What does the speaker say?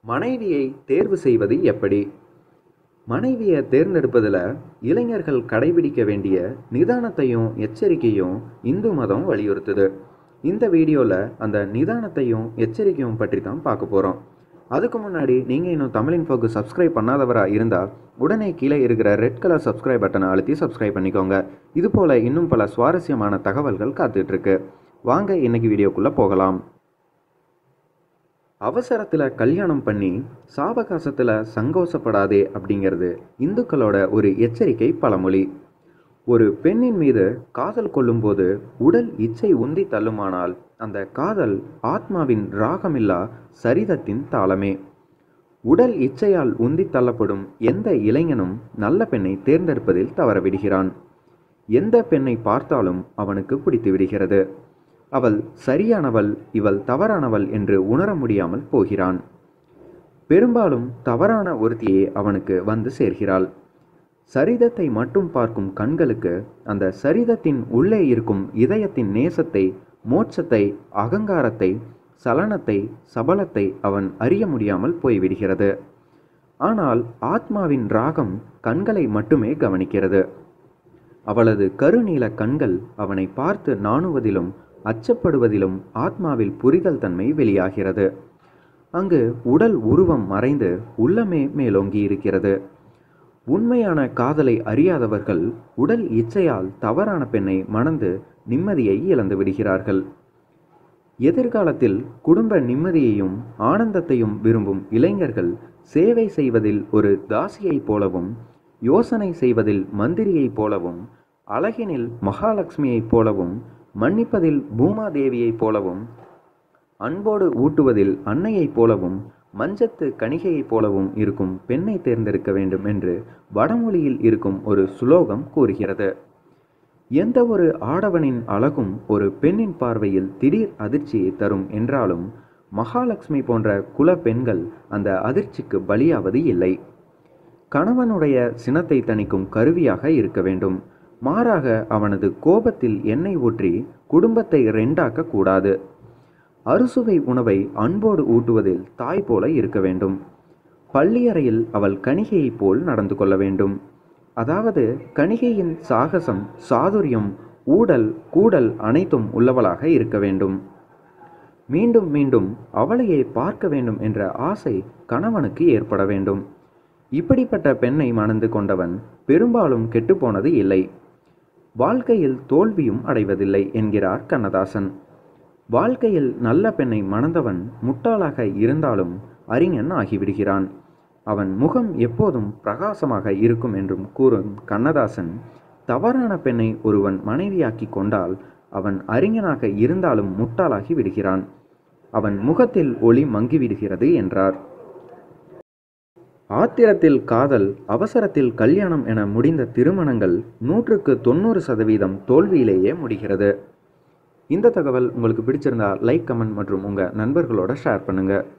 மனைவியை தேர்வு செய்வது எப்படி மனைவியை தேர்ந்தெடுப்பதில் இளைஞர்கள் கடைபிடிக்க வேண்டிய நிதானத்தையும் எச்சரிக்கையும் இந்து மதம் வலியுறுத்துது இந்த வீடியோவில் அந்த நிதானத்தையும் எச்சரிக்கையும் பற்றி தான் பார்க்க போகிறோம் அதுக்கு முன்னாடி நீங்கள் இன்னும் தமிழ் இன்ஃபோக்கு சப்ஸ்கிரைப் பண்ணாதவராக இருந்தால் உடனே கீழே இருக்கிற ரெட் கலர் சப்ஸ்கிரைப் பட்டனை அழுத்தி சப்ஸ்கிரைப் பண்ணிக்கோங்க இது போல் இன்னும் பல சுவாரஸ்யமான தகவல்கள் காத்துட்ருக்கு வாங்க இன்னைக்கு வீடியோக்குள்ளே போகலாம் அவசரத்தில் கல்யாணம் பண்ணி சாவகாசத்தில் சங்கோசப்படாதே அப்படிங்கிறது இந்துக்களோட ஒரு எச்சரிக்கை பழமொழி ஒரு பெண்ணின் மீது காதல் கொள்ளும்போது உடல் இச்சை உந்தி தள்ளுமானால் அந்த காதல் ஆத்மாவின் ராகமில்லா சரிதத்தின் தாளமே உடல் இச்சையால் உந்தி தள்ளப்படும் எந்த இளைஞனும் நல்ல பெண்ணை தேர்ந்தெடுப்பதில் தவறவிடுகிறான் எந்த பெண்ணை பார்த்தாலும் அவனுக்கு பிடித்து விடுகிறது அவள் சரியானவள் இவள் தவறானவள் என்று உணர முடியாமல் போகிறான் பெரும்பாலும் தவறான ஒருத்தியே அவனுக்கு வந்து சேர்கிறாள் சரிதத்தை மட்டும் பார்க்கும் கண்களுக்கு அந்த சரிதத்தின் உள்ளே இருக்கும் இதயத்தின் நேசத்தை மோட்சத்தை அகங்காரத்தை சலனத்தை சபலத்தை அவன் அறிய முடியாமல் போய்விடுகிறது ஆனால் ஆத்மாவின் ராகம் கண்களை மட்டுமே கவனிக்கிறது அவளது கருநீல கண்கள் அவனை பார்த்து நாணுவதிலும் அச்சப்படுவதிலும் ஆத்மாவில் புரிதல் தன்மை வெளியாகிறது அங்கு உடல் உருவம் மறைந்து உள்ளமே மேலோங்கி இருக்கிறது உண்மையான காதலை அறியாதவர்கள் உடல் இச்சையால் தவறான பெண்ணை மணந்து நிம்மதியை இழந்து விடுகிறார்கள் எதிர்காலத்தில் குடும்ப நிம்மதியையும் ஆனந்தத்தையும் விரும்பும் இளைஞர்கள் சேவை செய்வதில் ஒரு தாசியைப் போலவும் யோசனை செய்வதில் மந்திரியைப் போலவும் அழகினில் மகாலட்சுமியைப் போலவும் மன்னிப்பதில் பூமாதேவியைப் போலவும் அன்போடு ஊட்டுவதில் அன்னையைப் போலவும் மஞ்சத்து கணிகையைப் போலவும் இருக்கும் பெண்ணை தேர்ந்தெடுக்க வேண்டும் என்று வடமொழியில் இருக்கும் ஒரு சுலோகம் கூறுகிறது எந்த ஒரு ஆடவனின் அழகும் ஒரு பெண்ணின் பார்வையில் திடீர் அதிர்ச்சியை தரும் என்றாலும் மகாலட்சுமி போன்ற குல பெண்கள் அந்த அதிர்ச்சிக்கு பலியாவது இல்லை கணவனுடைய சினத்தை தணிக்கும் கருவியாக இருக்க வேண்டும் மாறாக அவனது கோபத்தில் எண்ணெய் ஊற்றி குடும்பத்தை ரெண்டாக்க கூடாது அறுசுவை உணவை அன்போடு ஊட்டுவதில் தாய் போல இருக்க வேண்டும் பள்ளியறையில் அவள் கணிகையைப் போல் நடந்து கொள்ள வேண்டும் அதாவது கணிகையின் சாகசம் சாதுரியம் ஊடல் கூடல் அனைத்தும் உள்ளவளாக இருக்க வேண்டும் மீண்டும் மீண்டும் அவளையே பார்க்க வேண்டும் என்ற ஆசை கணவனுக்கு ஏற்பட வேண்டும் இப்படிப்பட்ட பெண்ணை மணந்து கொண்டவன் பெரும்பாலும் கெட்டுப்போனது இல்லை வாழ்க்கையில் தோல்வியும் அடைவதில்லை என்கிறார் கண்ணதாசன் வாழ்க்கையில் நல்ல பெண்ணை மணந்தவன் முட்டாளாக இருந்தாலும் அறிஞன் ஆகிவிடுகிறான் அவன் முகம் எப்போதும் பிரகாசமாக இருக்கும் என்றும் கூறும் கண்ணதாசன் தவறான பெண்ணை ஒருவன் மனைவியாக்கி கொண்டால் அவன் அறிஞனாக இருந்தாலும் முட்டாளாகி விடுகிறான் அவன் முகத்தில் ஒளி மங்கிவிடுகிறது என்றார் ஆத்திரத்தில் காதல் அவசரத்தில் கல்யாணம் என முடிந்த திருமணங்கள் நூற்றுக்கு தொண்ணூறு சதவீதம் தோல்வியிலேயே முடிகிறது இந்த தகவல் உங்களுக்கு பிடிச்சிருந்தா லைக் கமெண்ட் மற்றும் உங்கள் நண்பர்களோட ஷேர் பண்ணுங்கள்